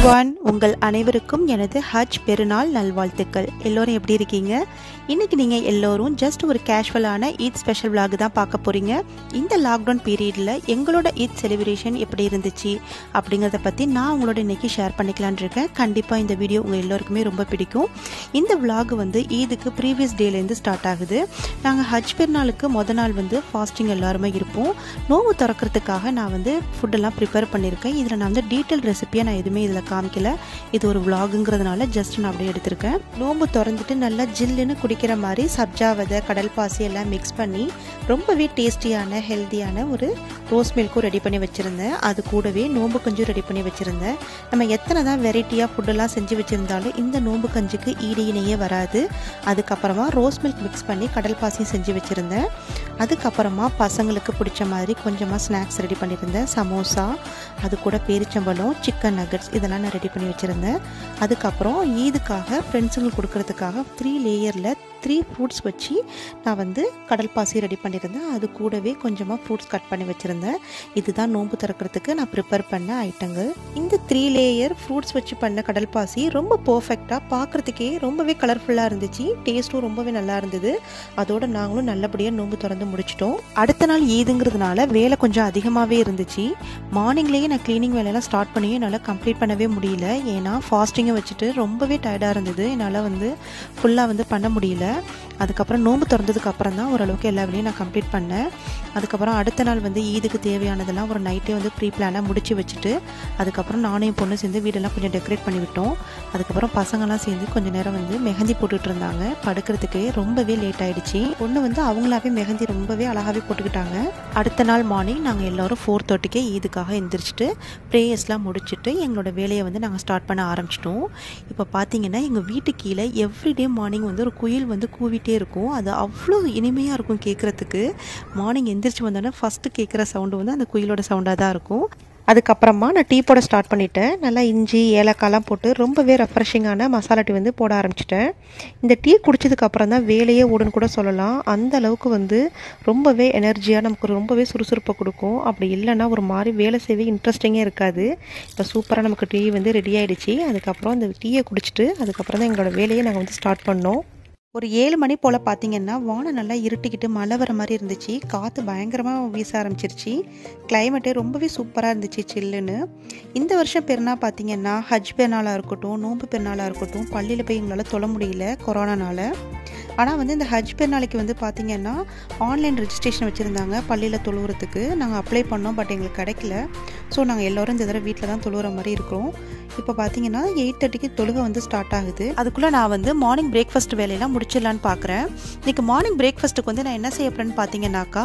everyone உங்கள் அனைவருக்கும் எனது ஹஜ் பெருநாள் நல்வாழ்த்துக்கள் எல்லோரும் எப்படி இருக்கீங்க இன்னைக்கு நீங்கள் எல்லோரும் ஜஸ்ட் ஒரு கேஷுவலான ஈத் ஸ்பெஷல் vlog தான் பார்க்க போறீங்க இந்த லாக்டவுன் பீரியடில் எங்களோட ஈத் செலிப்ரேஷன் எப்படி இருந்துச்சு அப்படிங்கிறத பற்றி நான் உங்களோட இன்னைக்கு ஷேர் பண்ணிக்கலான் இருக்கேன் கண்டிப்பாக இந்த வீடியோ உங்கள் எல்லோருக்குமே ரொம்ப பிடிக்கும் இந்த vlog வந்து ஈதுக்கு ப்ரீவியஸ் டேலேருந்து ஸ்டார்ட் ஆகுது நாங்கள் ஹஜ் பெருநாளுக்கு முத நாள் வந்து ஃபாஸ்டிங் எல்லாருமே இருப்போம் நோவு திறக்கிறதுக்காக நான் வந்து ஃபுட்டெல்லாம் ப்ரிப்பேர் பண்ணியிருக்கேன் இதில் நான் வந்து டீட்டெயில் ரெசிபியாக நான் எதுவுமே இதில் காமிக்கல இது ஒரு vlogங்கிறதுனால ஜஸ்ட் நான் அப்படியே எடுத்திருக்கேன் நோம்பு திறந்துட்டு நல்லா ஜில்லுன்னு குடிக்கிற மாதிரி சப்ஜா விதை கடல் பாசி எல்லாம் மிக்ஸ் பண்ணி ரொம்பவே டேஸ்டியான ஹெல்த்தியான ஒரு ரோஸ் மில்க்கும் ரெடி பண்ணி வச்சுருந்தேன் அது கூடவே நோம்பு கஞ்சும் ரெடி பண்ணி வச்சுருந்தேன் நம்ம எத்தனை தான் வெரைட்டியாக ஃபுட்டெல்லாம் செஞ்சு வச்சுருந்தாலும் இந்த நோம்பு கஞ்சுக்கு ஈடு இணையே வராது அதுக்கப்புறமா ரோஸ் மில்க் மிக்ஸ் பண்ணி கடல் பாசியும் செஞ்சு வச்சுருந்தேன் அதுக்கப்புறமா பசங்களுக்கு பிடிச்ச மாதிரி கொஞ்சமாக ஸ்நாக்ஸ் ரெடி பண்ணியிருந்தேன் சமோசா அது கூட பேரிச்சம்பழம் சிக்கன் நகட்ஸ் இதெல்லாம் நான் ரெடி பண்ணி வச்சுருந்தேன் அதுக்கப்புறம் ஈதுக்காக ஃப்ரெண்ட்ஸுங்களுக்கு கொடுக்கறதுக்காக த்ரீ லேயரில் த்ரீ ஃப்ரூட்ஸ் வச்சு நான் வந்து கடல் பாசி ரெடி பண்ணியிருந்தேன் அது கூடவே கொஞ்சமாக ஃப்ரூட்ஸ் கட் பண்ணி வச்சுருந்தேன் இதுதான் நோன்பு திறக்கிறதுக்கு நான் ப்ரிப்பேர் பண்ண ஐட்டங்கள் இந்த த்ரீ லேயர் ஃப்ரூட்ஸ் வச்சு பண்ண கடல் பாசி ரொம்ப பர்ஃபெக்டாக பார்க்குறதுக்கே ரொம்பவே கலர்ஃபுல்லாக இருந்துச்சு டேஸ்ட்டும் ரொம்பவே நல்லா இருந்தது அதோட நாங்களும் நல்லபடியாக நோன்பு திறந்து முடிச்சிட்டோம் அடுத்த நாள் ஈதுங்கிறதுனால வேலை கொஞ்சம் அதிகமாகவே இருந்துச்சு மார்னிங்லேயே நான் க்ளீனிங் வேலையெல்லாம் ஸ்டார்ட் பண்ணி என்னால் கம்ப்ளீட் பண்ணவே முடியல ஏன்னா ஃபாஸ்டிங்கை வச்சுட்டு ரொம்பவே டயர்டாக இருந்தது என்னால் வந்து ஃபுல்லாக வந்து பண்ண முடியல அதுக்கப்புறம் நோன்பு திறந்ததுக்கு அப்புறம் தான் ஓரளவுக்கு எல்லா வேலையும் நான் கம்ப்ளீட் பண்ணேன் அதுக்கப்புறம் அடுத்த நாள் வந்து ஈதுக்கு தேவையானதெல்லாம் ஒரு நைட்டே வந்து ப்ரீ பிளானாக முடிச்சு வச்சுட்டு அதுக்கப்புறம் நானும் என் பொண்ணு சேர்ந்து வீடெல்லாம் கொஞ்சம் டெக்கரேட் பண்ணி விட்டோம் அதுக்கப்புறம் பசங்கள்லாம் சேர்ந்து கொஞ்சம் நேரம் வந்து மெஹந்தி போட்டுட்டு இருந்தாங்க படுக்கிறதுக்கு ரொம்பவே லேட் ஆயிடுச்சு பொண்ணு வந்து அவங்களாவே மெஹந்தி ரொம்பவே அழகாகவே போட்டுக்கிட்டாங்க அடுத்த நாள் மார்னிங் நாங்கள் எல்லோரும் ஃபோர் தேர்ட்டிக்கே ஈதுக்காக எந்திரிச்சிட்டு ப்ரேயர்ஸ்லாம் முடிச்சுட்டு எங்களோட வேலையை வந்து நாங்கள் ஸ்டார்ட் பண்ண ஆரம்பிச்சிட்டோம் இப்போ பார்த்தீங்கன்னா எங்கள் வீட்டு கீழே எவ்ரிடே மார்னிங் வந்து ஒரு குயில் வந்து கூவிட்டே இருக்கும் அது அவ்வளோ இனிமையாக இருக்கும் கேட்குறதுக்கு மார்னிங் எந்திரிச்சு வந்தோடனே ஃபஸ்ட்டு கேட்குற சவுண்டு வந்து அந்த குயிலோட சவுண்டாக தான் இருக்கும் அதுக்கப்புறமா நான் டீ போட ஸ்டார்ட் பண்ணிட்டேன் நல்லா இஞ்சி ஏலக்காய்லாம் போட்டு ரொம்பவே ரெஃப்ரெஷிங்கான மசாலா டீ வந்து போட ஆரம்பிச்சிட்டேன் இந்த டீ குடிச்சதுக்கு அப்புறம் தான் வேலையே ஓடுன்னு கூட சொல்லலாம் அந்த அளவுக்கு வந்து ரொம்பவே எனர்ஜியாக நமக்கு ரொம்பவே சுறுசுறுப்பை கொடுக்கும் அப்படி இல்லைன்னா ஒரு மாதிரி வேலை செய்யவே இன்ட்ரெஸ்டிங்கே இருக்காது இப்போ சூப்பராக நமக்கு டீ வந்து ரெடி ஆயிடுச்சு அதுக்கப்புறம் அந்த டீயை குடிச்சிட்டு அதுக்கப்புறம் தான் எங்களோட வேலையை நாங்கள் வந்து ஸ்டார்ட் பண்ணோம் ஒரு ஏழு மணி போல் பார்த்தீங்கன்னா வானம் நல்லா இருட்டிக்கிட்டு மழை வர மாதிரி இருந்துச்சு காற்று பயங்கரமாக வீச ஆரம்பிச்சிருச்சு கிளைமேட்டே ரொம்பவே சூப்பராக இருந்துச்சு சில்லுன்னு இந்த வருஷம் பெருநாள் பார்த்தீங்கன்னா ஹஜ் பெருநாளாக இருக்கட்டும் நோன்பு பெருநாளாக இருக்கட்டும் பள்ளியில் போய் எங்களால் தொழ முடியல கொரோனானால ஆனால் வந்து இந்த ஹஜ் பெருநாளைக்கு வந்து பார்த்தீங்கன்னா ஆன்லைன் ரெஜிஸ்ட்ரேஷன் வச்சுருந்தாங்க பள்ளியில் தொழுவுறதுக்கு நாங்கள் அப்ளை பண்ணோம் பட் எங்களுக்கு கிடைக்கல ஸோ நாங்கள் எல்லோரும் இந்த தடவை வீட்டில் தான் தொழுகிற மாதிரி இருக்கிறோம் இப்போ பார்த்தீங்கன்னா எயிட் தேர்ட்டிக்கு தொழுகை வந்து ஸ்டார்ட் ஆகுது அதுக்குள்ளே நான் வந்து மார்னிங் பிரேக்ஃபாஸ்ட் வேலையெல்லாம் முடிச்சிடலான்னு பார்க்குறேன் இன்றைக்கி மார்னிங் பிரேக்ஃபாஸ்ட்டுக்கு வந்து நான் என்ன செய்ய போகிறேன்னு பார்த்தீங்கன்னாக்கா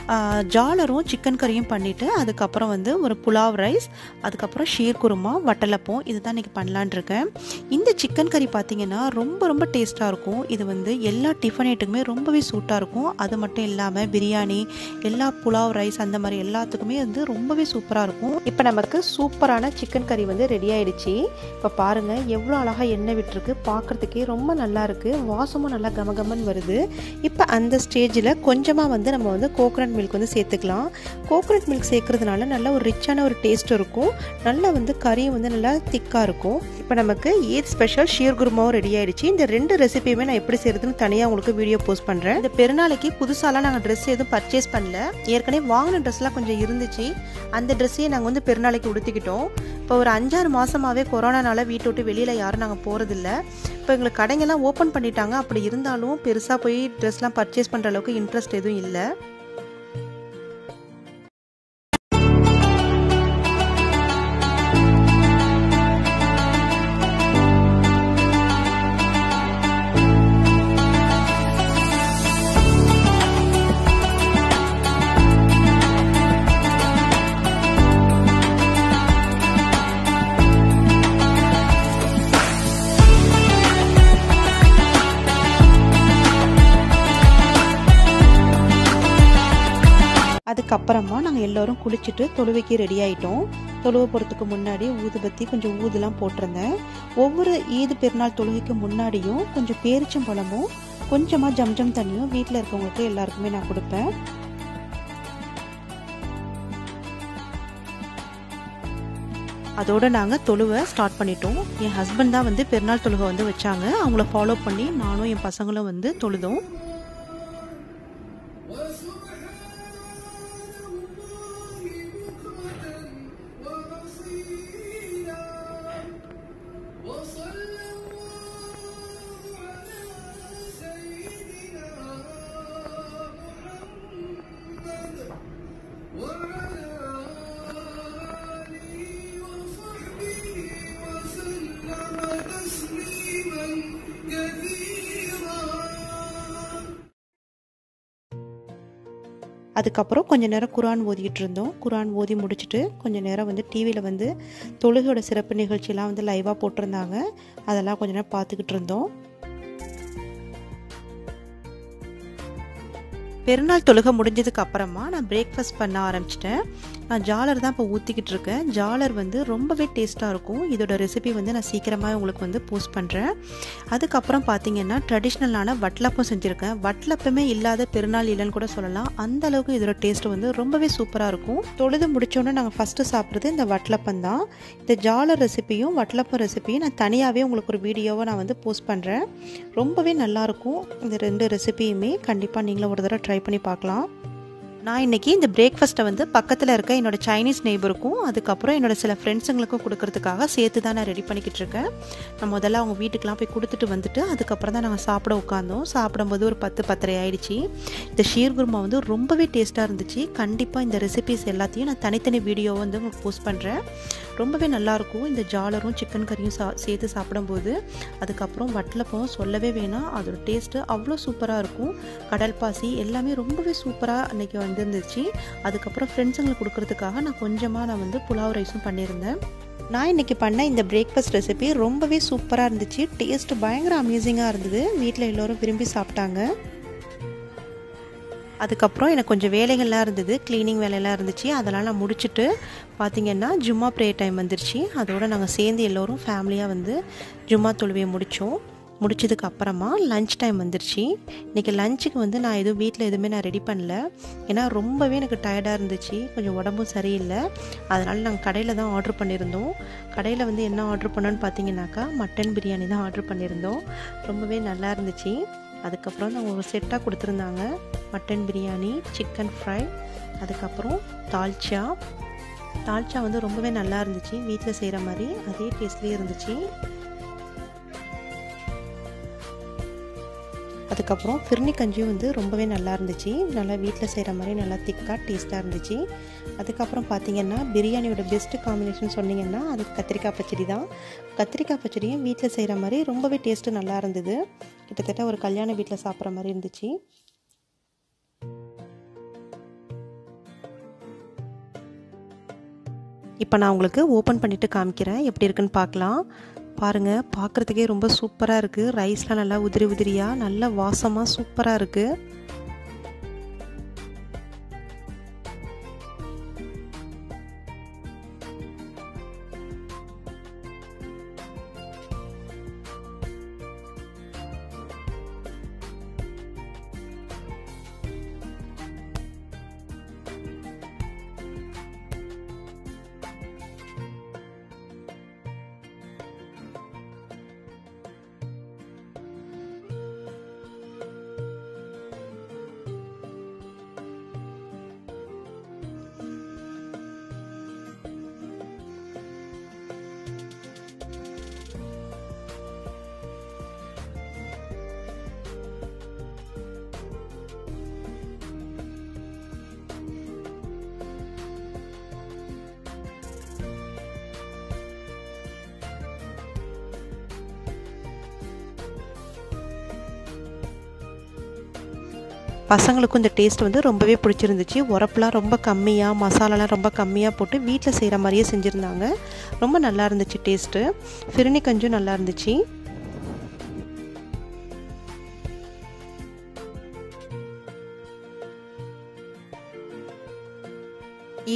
ஜாலரும் சிக்கன் கறியும் பண்ணிவிட்டு அதுக்கப்புறம் வந்து ஒரு புலாவ் ரைஸ் அதுக்கப்புறம் ஷீர் குருமா வட்டலப்பம் இதுதான் இன்றைக்கி பண்ணலான் இருக்கேன் இந்த சிக்கன் கறி பார்த்தீங்கன்னா ரொம்ப ரொம்ப டேஸ்ட்டாக இருக்கும் இது வந்து எல்லா டிஃபன் ஐட்டுக்குமே ரொம்பவே சூட்டாக இருக்கும் அது மட்டும் இல்லாமல் பிரியாணி எல்லா புலாவ் ரைஸ் அந்த மாதிரி எல்லாத்துக்குமே வந்து ரொம்பவே சூப்பராக இருக்கும் இப்போ நமக்கு சூப்பரான சிக்கன் கறி வந்து ரெடி ஆயிடுச்சு இப்போ பாருங்கள் எவ்வளோ அழகாக எண்ணெய் விட்டுருக்கு பார்க்குறதுக்கே ரொம்ப நல்லா இருக்குது வாசமும் நல்லா கமகமன்னு வருது இப்போ அந்த ஸ்டேஜில் கொஞ்சமாக வந்து நம்ம வந்து கோகனட் மில்க் வந்து சேர்த்துக்கலாம் கோகனட் மில்க் சேர்க்கறதுனால நல்ல ஒரு ரிச்சான ஒரு டேஸ்ட் இருக்கும் நல்லா வந்து கறியும் வந்து நல்லா திக்காக இருக்கும் இப்போ நமக்கு ஈத் ஸ்பெஷல் ஷீர் குருமாவும் ரெடி ஆயிடுச்சு இந்த ரெண்டு ரெசிபியுமே நான் எப்படி செய்யறதுன்னு தனியாக உங்களுக்கு வீடியோ போஸ்ட் பண்ணுறேன் இந்த பெருநாளைக்கு புதுசாலாம் நாங்கள் ட்ரெஸ் எதுவும் பர்ச்சேஸ் பண்ணல ஏற்கனவே வாங்கின ட்ரெஸ்லாம் கொஞ்சம் இருந்துச்சு அந்த ட்ரெஸ்ஸையே நாங்கள் வந்து பெருநாளைக்கு உடுத்திக்கிட்டோம் இப்போ ஒரு அஞ்சாறு மாதமாகவே கொரோனானால வீட்டை விட்டு வெளியில் யாரும் நாங்கள் போகிறதில்ல இப்போ எங்களுக்கு கடைங்கெல்லாம் ஓப்பன் பண்ணிட்டாங்க அப்படி இருந்தாலும் பெருசாக போய் ட்ரெஸ்லாம் பர்ச்சேஸ் பண்ணுற அளவுக்கு இன்ட்ரெஸ்ட் எதுவும் இல்லை அதுக்கப்புறமா நாங்கள் எல்லோரும் குளிச்சுட்டு தொழுவைக்கு ரெடி ஆயிட்டோம் தொழுவை போகிறதுக்கு முன்னாடி ஊதுபத்தி கொஞ்சம் ஊதுலாம் போட்டிருந்தேன் ஒவ்வொரு ஈது பெருநாள் தொழுகைக்கு முன்னாடியும் கொஞ்சம் பேரிச்சம்பழமும் கொஞ்சமாக ஜம்ஜம் தண்ணியும் வீட்டில் இருக்கவங்களுக்கு எல்லாருக்குமே நான் கொடுப்பேன் அதோடு நாங்கள் தொழுவை ஸ்டார்ட் பண்ணிட்டோம் என் ஹஸ்பண்ட் தான் வந்து பெருநாள் தொழுகை வந்து வச்சாங்க அவங்கள ஃபாலோ பண்ணி நானும் என் பசங்களும் வந்து தொழுதோம் அதுக்கப்புறம் கொஞ்ச நேரம் குரான் ஓதிக்கிட்டு இருந்தோம் குரான் ஓதி முடிச்சுட்டு கொஞ்ச நேரம் வந்து டிவியில் வந்து தொழுகையோட சிறப்பு நிகழ்ச்சியெலாம் வந்து லைவாக போட்டிருந்தாங்க அதெல்லாம் கொஞ்ச நேரம் பார்த்துக்கிட்டு இருந்தோம் பெருநாள் தொழுகை முடிஞ்சதுக்கு அப்புறமா நான் பிரேக்ஃபாஸ்ட் பண்ண ஆரம்பிச்சிட்டேன் நான் ஜாலர் தான் இப்போ ஊற்றிக்கிட்டு இருக்கேன் ஜாலர் வந்து ரொம்பவே டேஸ்ட்டாக இருக்கும் இதோட ரெசிபி வந்து நான் சீக்கிரமாக உங்களுக்கு வந்து போஸ்ட் பண்ணுறேன் அதுக்கப்புறம் பார்த்தீங்கன்னா ட்ரெடிஷ்னலான வட்லப்பம் செஞ்சுருக்கேன் வட்லப்பமே இல்லாத பெருநாள் இல்லைன்னு கூட சொல்லலாம் அந்த அளவுக்கு இதோட டேஸ்ட் வந்து ரொம்பவே சூப்பராக இருக்கும் தொழுது முடிச்சோன்னே நாங்கள் ஃபஸ்ட்டு சாப்பிட்றது இந்த வட்லப்பம் தான் இந்த ஜாலர் ரெசிபியும் வட்லப்பம் ரெசிபியும் நான் தனியாகவே உங்களுக்கு ஒரு வீடியோவை நான் வந்து போஸ்ட் பண்ணுறேன் ரொம்பவே நல்லாயிருக்கும் இந்த ரெண்டு ரெசிபியுமே கண்டிப்பாக நீங்களும் ஒரு தடவை ட்ரை பண்ணி பார்க்கலாம் நான் இன்றைக்கி இந்த பிரேக்ஃபாஸ்ட்டை வந்து பக்கத்தில் இருக்க என்னோட சைனீஸ் நெய்பருக்கும் அதுக்கப்புறம் என்னோட சில ஃப்ரெண்ட்ஸுங்களுக்கும் கொடுக்கறதுக்காக சேர்த்து தான் நான் ரெடி பண்ணிக்கிட்டு இருக்கேன் நான் முதல்ல அவங்க வீட்டுக்கெலாம் போய் கொடுத்துட்டு வந்துட்டு அதுக்கப்புறம் தான் நாங்கள் சாப்பிட உட்காந்தோம் சாப்பிடும்போது ஒரு பத்து பத்தரை ஆயிடுச்சு இந்த ஷீர் குருமா வந்து ரொம்பவே டேஸ்ட்டாக இருந்துச்சு கண்டிப்பாக இந்த ரெசிபிஸ் எல்லாத்தையும் நான் தனித்தனி வீடியோ வந்து உங்களுக்கு போஸ்ட் பண்ணுறேன் ரொம்பவே நல்லாயிருக்கும் இந்த ஜாலரும் சிக்கன் கறியும் சா சேர்த்து சாப்பிடும்போது அதுக்கப்புறம் வட்டலப்பம் சொல்லவே வேணாம் அதோட டேஸ்ட்டு அவ்வளோ சூப்பராக இருக்கும் கடல் பாசி எல்லாமே ரொம்பவே சூப்பராக அன்றைக்கி வந்துருந்துச்சு அதுக்கப்புறம் ஃப்ரெண்ட்ஸுங்களுக்கு கொடுக்கறதுக்காக நான் கொஞ்சமாக நான் வந்து புலாவ் ரைஸும் பண்ணியிருந்தேன் நான் இன்றைக்கி பண்ண இந்த பிரேக்ஃபாஸ்ட் ரெசிபி ரொம்பவே சூப்பராக இருந்துச்சு டேஸ்ட் பயங்கர அமேசிங்காக இருந்தது வீட்டில் எல்லோரும் விரும்பி சாப்பிட்டாங்க அதுக்கப்புறம் எனக்கு கொஞ்சம் வேலைகள்லாம் இருந்தது க்ளீனிங் வேலையெல்லாம் இருந்துச்சு அதெல்லாம் நான் முடிச்சுட்டு பார்த்திங்கன்னா ஜும்மா ப்ரே டைம் வந்துருச்சு அதோடு நாங்கள் சேர்ந்து எல்லோரும் ஃபேமிலியாக வந்து ஜும்மா தொழுவையை முடித்தோம் முடிச்சதுக்கு அப்புறமா லஞ்ச் டைம் வந்துருச்சு இன்றைக்கி லஞ்சுக்கு வந்து நான் எதுவும் வீட்டில் எதுவுமே நான் ரெடி பண்ணல ஏன்னா ரொம்பவே எனக்கு டயர்டாக இருந்துச்சு கொஞ்சம் உடம்பும் சரியில்லை அதனால் நாங்கள் கடையில் தான் ஆர்டர் பண்ணியிருந்தோம் கடையில் வந்து என்ன ஆர்டர் பண்ணோன்னு பார்த்தீங்கன்னாக்கா மட்டன் பிரியாணி தான் ஆர்டர் பண்ணியிருந்தோம் ரொம்பவே நல்லா இருந்துச்சு அதுக்கப்புறம் நாங்கள் ஒரு செட்டாக கொடுத்துருந்தாங்க மட்டன் பிரியாணி சிக்கன் ஃப்ரை அதுக்கப்புறம் தால்ச்சா தால்ச்சா வந்து ரொம்பவே நல்லா இருந்துச்சு வீட்டில் செய்கிற மாதிரி அதே டேஸ்ட்லேயே இருந்துச்சு அதுக்கப்புறம் ஃபிர்னி கஞ்சியும் வந்து ரொம்பவே நல்லா இருந்துச்சு நல்லா வீட்டில் செய்கிற மாதிரி நல்லா திக்காக டேஸ்ட்டாக இருந்துச்சு அதுக்கப்புறம் பார்த்தீங்கன்னா பிரியாணியோட பெஸ்ட்டு காம்பினேஷன் சொன்னீங்கன்னா அது கத்திரிக்காய் பச்சடி தான் கத்திரிக்காய் பச்சடியும் வீட்டில் செய்கிற மாதிரி ரொம்பவே டேஸ்ட்டு நல்லா இருந்தது கிட்டத்தட்ட ஒரு கல்யாண வீட்டில் சாப்பிட்ற மாதிரி இருந்துச்சு இப்போ நான் உங்களுக்கு ஓப்பன் பண்ணிவிட்டு காமிக்கிறேன் எப்படி இருக்குன்னு பார்க்கலாம் பாருங்கள் பார்க்குறதுக்கே ரொம்ப சூப்பராக இருக்குது ரைஸ்லாம் நல்லா உதிரி உதிரியாக நல்லா வாசமாக சூப்பராக இருக்குது பசங்களுக்கும் இந்த டேஸ்ட் வந்து ரொம்பவே பிடிச்சிருந்துச்சு உரப்புலாம் ரொம்ப கம்மியாக மசாலாலாம் ரொம்ப கம்மியாக போட்டு வீட்டில் செய்கிற மாதிரியே செஞ்சுருந்தாங்க ரொம்ப நல்லா இருந்துச்சு டேஸ்ட்டு ஃபிரினி கஞ்சும் நல்லா இருந்துச்சு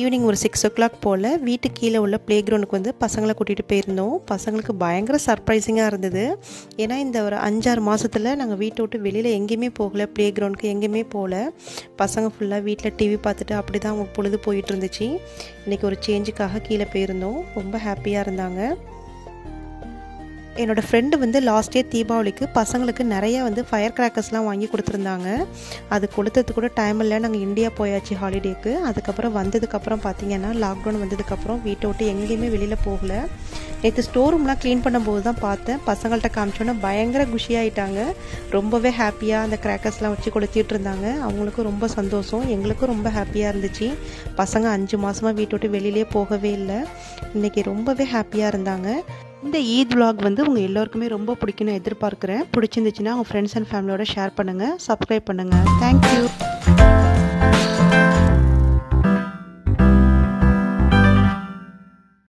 ஈவினிங் ஒரு சிக்ஸ் ஓ கிளாக் போல் வீட்டு கீழே உள்ள ப்ளே கிரவுண்டுக்கு வந்து பசங்களை கூட்டிகிட்டு போயிருந்தோம் பசங்களுக்கு பயங்கர சர்ப்ரைசிங்காக இருந்தது ஏன்னா இந்த ஒரு அஞ்சாறு மாதத்தில் நாங்கள் வீட்டை விட்டு வெளியில் எங்கேயுமே போகல ப்ளே கிரவுண்டுக்கு எங்கேயுமே போகல பசங்க ஃபுல்லாக வீட்டில் டிவி பார்த்துட்டு அப்படி தான் அவங்க பொழுது போயிட்டு இருந்துச்சு இன்றைக்கி ஒரு சேஞ்சுக்காக கீழே போயிருந்தோம் ரொம்ப ஹாப்பியாக இருந்தாங்க என்னோடய ஃப்ரெண்டு வந்து லாஸ்ட் இயர் தீபாவளிக்கு பசங்களுக்கு நிறைய வந்து ஃபயர் கிராக்கர்ஸ்லாம் வாங்கி கொடுத்துருந்தாங்க அது கொடுத்தது கூட டைம் இல்லை நாங்கள் இந்தியா போயாச்சு ஹாலிடேக்கு அதுக்கப்புறம் வந்ததுக்கப்புறம் பார்த்தீங்கன்னா லாக்டவுன் வந்ததுக்கப்புறம் வீட்டை விட்டு எங்கேயுமே வெளியில் போகல நேற்று ஸ்டோர் ரூம்லாம் க்ளீன் பண்ணும்போது தான் பார்த்தேன் பசங்கள்கிட்ட காமிச்சோன்னே பயங்கர குஷியாயிட்டாங்க ரொம்பவே ஹாப்பியாக அந்த கிராக்கர்ஸ்லாம் வச்சு கொளுத்திட்டு இருந்தாங்க அவங்களுக்கும் ரொம்ப சந்தோஷம் எங்களுக்கும் ரொம்ப ஹாப்பியாக இருந்துச்சு பசங்க அஞ்சு மாதமாக வீட்டை விட்டு வெளியிலே போகவே இல்லை இன்றைக்கி ரொம்பவே ஹாப்பியாக இருந்தாங்க இந்த ஈத் vlog வந்து உங்கள் எல்லோருக்குமே ரொம்ப பிடிக்கும்னு எதிர்பார்க்குறேன் பிடிச்சிருந்துச்சுன்னா உங்கள் ஃப்ரெண்ட்ஸ் அண்ட் ஃபேமிலியோட ஷேர் பண்ணுங்கள் சப்ஸ்கிரைப் பண்ணுங்கள் தேங்க்யூ